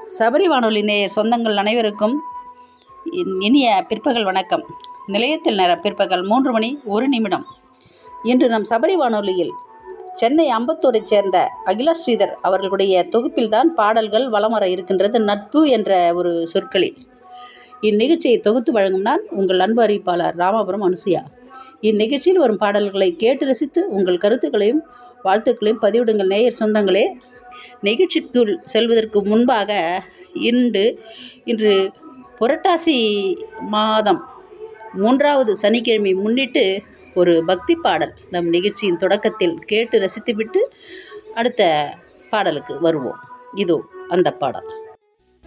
சபரி வானொலி நேயர் சொந்தங்கள் அனைவருக்கும் இன் இனிய பிற்பகல் வணக்கம் நிலையத்தில் நேர பிற்பகல் மூன்று மணி ஒரு நிமிடம் இன்று நம் சபரி வானொலியில் சென்னை அம்பத்தூரைச் சேர்ந்த அகிலா ஸ்ரீதர் அவர்களுடைய தொகுப்பில்தான் பாடல்கள் வலம் வர இருக்கின்றது நட்பு என்ற ஒரு சொற்களில் இந்நிகழ்ச்சியை தொகுத்து வழங்கும் நான் உங்கள் அன்பு அறிவிப்பாளர் ராமாபுரம் அனுசுயா இந்நிகழ்ச்சியில் வரும் பாடல்களை கேட்டு ரசித்து உங்கள் கருத்துக்களையும் வாழ்த்துக்களையும் பதிவிடுங்கள் நேயர் சொந்தங்களே நிகழ்ச்சிக்குள் செல்வதற்கு முன்பாக இன்று இன்று புரட்டாசி மாதம் மூன்றாவது சனிக்கிழமை முன்னிட்டு ஒரு பக்தி பாடல் நம் நிகழ்ச்சியின் தொடக்கத்தில் கேட்டு ரசித்துவிட்டு அடுத்த பாடலுக்கு வருவோம் இதோ அந்த பாடல்